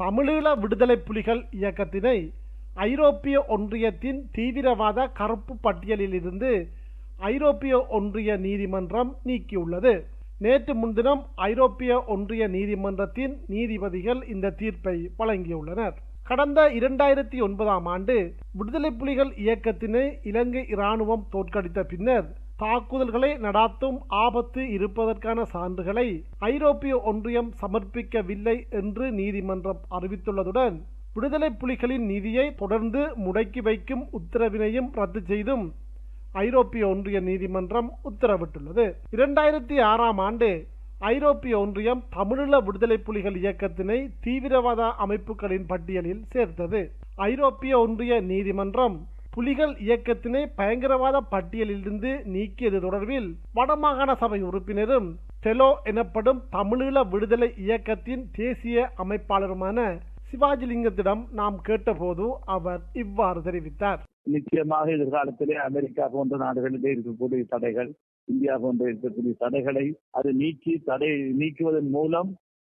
தமிழீழ விடுதலை புலிகள் இயக்கத்தினை ஐரோப்பிய ஒன்றியத்தின் தீவிரவாத கருப்பு பட்டியலில் இருந்து ஐரோப்பிய ஒன்றிய நீதிமன்றம் நீக்கியுள்ளது நேற்று முன்தினம் ஐரோப்பிய ஒன்றிய நீதிமன்றத்தின் நீதிபதிகள் இந்த தீர்ப்பை வழங்கியுள்ளனர் கடந்த இரண்டாயிரத்தி ஒன்பதாம் ஆண்டு விடுதலை புலிகள் இயக்கத்தினை இலங்கை இராணுவம் தோற்கடித்த பின்னர் தாக்குதல்களை நடாத்தும் ஆபத்து இருப்பதற்கான சான்றுகளை ஐரோப்பிய ஒன்றியம் சமர்ப்பிக்கவில்லை என்று நீதிமன்றம் அறிவித்துள்ளதுடன் விடுதலை புலிகளின் நிதியை தொடர்ந்து முடக்கி வைக்கும் உத்தரவினையும் ரத்து செய்தும் ஐரோப்பிய ஒன்றிய நீதிமன்றம் உத்தரவிட்டுள்ளது இரண்டாயிரத்தி ஆறாம் ஆண்டு ஐரோப்பிய ஒன்றியம் தமிழீழ விடுதலை புலிகள் இயக்கத்தினை தீவிரவாத அமைப்புகளின் பட்டியலில் சேர்த்தது ஐரோப்பிய ஒன்றிய நீதிமன்றம் புலிகள் இயக்கத்தினை பயங்கரவாத பட்டியலிலிருந்து நீக்கியது தொடர்பில் வடமாகாண சபை உறுப்பினரும் டெலோ எனப்படும் தமிழீழ விடுதலை இயக்கத்தின் தேசிய அமைப்பாளருமான சிவாஜிலிங்கத்திடம் நாம் கேட்டபோது அவர் இவ்வாறு தெரிவித்தார் நிச்சயமாக எதிர்காலத்திலே அமெரிக்கா போன்ற நாடுகளிலே இருக்கக்கூடிய தடைகள் இந்தியா போன்ற இருக்கக்கூடிய தடைகளை அது நீக்கி தடை நீக்குவதன் மூலம்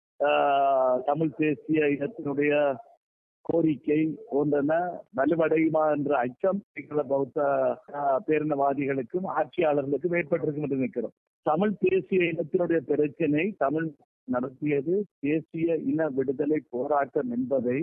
தமிழ் தேசிய இனத்தினுடைய கோரிக்கை போன்றன வலுவடையுமா என்ற அச்சம் சிங்கள பௌத்த பேரினவாதிகளுக்கும் ஆட்சியாளர்களுக்கும் ஏற்பட்டிருக்கும் என்று நிற்கிறோம் தமிழ் தேசிய இனத்தினுடைய பிரச்சனை தமிழ் நடத்தியது தேசிய இன விடுதலை போராட்டம் என்பதை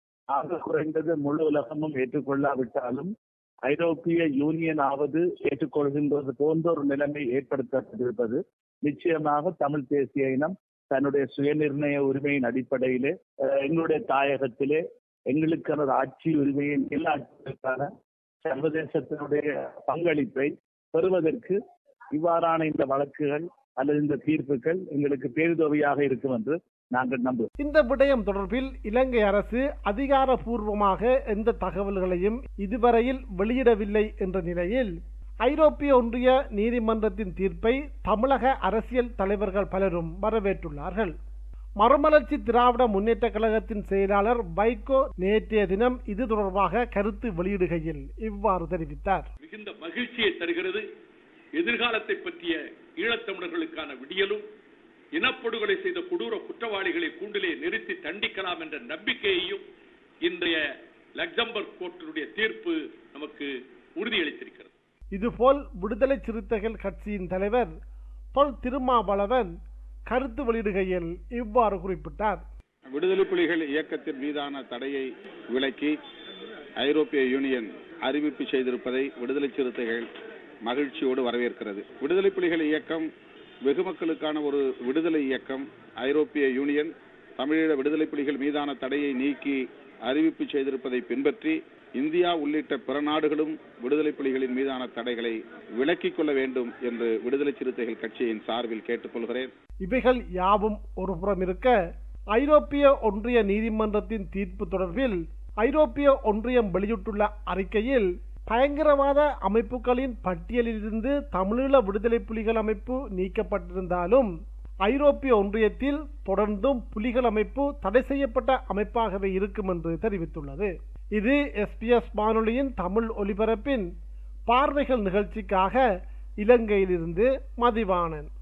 ஆக குறைந்தது முழு உலகமும் ஏற்றுக்கொள்ளாவிட்டாலும் ஐரோப்பிய யூனியன் ஆவது ஏற்றுக்கொள்கின்றது போன்ற ஒரு நிலைமை ஏற்படுத்தப்பட்டிருப்பது நிச்சயமாக தமிழ் தேசிய இனம் தன்னுடைய சுயநிர்ணய உரிமையின் அடிப்படையிலே எங்களுடைய தாயகத்திலே எங்களுக்கான ஆட்சி உரிமையை நிலைநாட்டுவதற்கான சர்வதேசத்தினுடைய பங்களிப்பை பெறுவதற்கு இவ்வாறான இந்த வழக்குகள் அல்லது இந்த தீர்ப்புகள் எங்களுக்கு பேருதவியாக இருக்கும் என்று நாங்கள் நம்புகிறோம் இந்த விடயம் தொடர்பில் இலங்கை அரசு அதிகாரபூர்வமாக எந்த தகவல்களையும் இதுவரையில் வெளியிடவில்லை என்ற நிலையில் ஐரோப்பிய ஒன்றிய நீதிமன்றத்தின் தீர்ப்பை தமிழக அரசியல் தலைவர்கள் பலரும் வரவேற்றுள்ளார்கள் மறுமலர்ச்சி திராவிட முன்னேற்ற கழகத்தின் செயலாளர் வைகோ நேற்றைய தினம் இது தொடர்பாக கருத்து வெளியிடுகையில் இவ்வாறு தெரிவித்தார் மிகுந்த மகிழ்ச்சியை தருகிறது எதிர்காலத்தை பற்றிய ஈழத்தமிழர்களுக்கான விடியலும் இனப்படுகொலை செய்த கொடூர குற்றவாளிகளை கூண்டிலே நிறுத்தி தண்டிக்கலாம் என்ற நம்பிக்கையையும் இன்றைய லக்சம்பர்க் கோர்ட்டினுடைய தீர்ப்பு நமக்கு உறுதியளித்திருக்கிறது இதுபோல் விடுதலை சிறுத்தைகள் கட்சியின் தலைவர் தொல் திருமாவளவன் கருத்து வெளியிடுகையில் இவ்வாறு குறிப்பிட்டார் விடுதலை புலிகள் இயக்கத்தின் மீதான தடையை விலக்கி ஐரோப்பிய யூனியன் அறிவிப்பு செய்திருப்பதை விடுதலை சிறுத்தைகள் மகிழ்ச்சியோடு வரவேற்கிறது விடுதலை புலிகள் இயக்கம் வெகு மக்களுக்கான ஒரு விடுதலை இயக்கம் ஐரோப்பிய யூனியன் தமிழீழ விடுதலை புலிகள் மீதான தடையை நீக்கி அறிவிப்பு செய்திருப்பதை பின்பற்றி இந்தியா உள்ளிட்ட பிற நாடுகளும் விடுதலை புலிகளின் மீதான தடைகளை விலக்கிக் கொள்ள வேண்டும் என்று விடுதலை சிறுத்தைகள் கட்சியின் சார்பில் கேட்டுக்கொள்கிறேன் இவைகள் யாவும் ஒரு புறம் இருக்க ஐரோப்பிய ஒன்றிய நீதிமன்றத்தின் தீர்ப்பு தொடர்பில் ஐரோப்பிய ஒன்றியம் வெளியிட்டுள்ள அறிக்கையில் பயங்கரவாத அமைப்புகளின் பட்டியலிலிருந்து தமிழீழ விடுதலை புலிகள் அமைப்பு நீக்கப்பட்டிருந்தாலும் ஐரோப்பிய ஒன்றியத்தில் தொடர்ந்தும் புலிகள் அமைப்பு தடை செய்யப்பட்ட அமைப்பாகவே இருக்கும் என்று தெரிவித்துள்ளது இது எஸ்பிஎஸ் வானொலியின் தமிழ் ஒலிபரப்பின் பார்வைகள் நிகழ்ச்சிக்காக இலங்கையிலிருந்து மதிவாணன்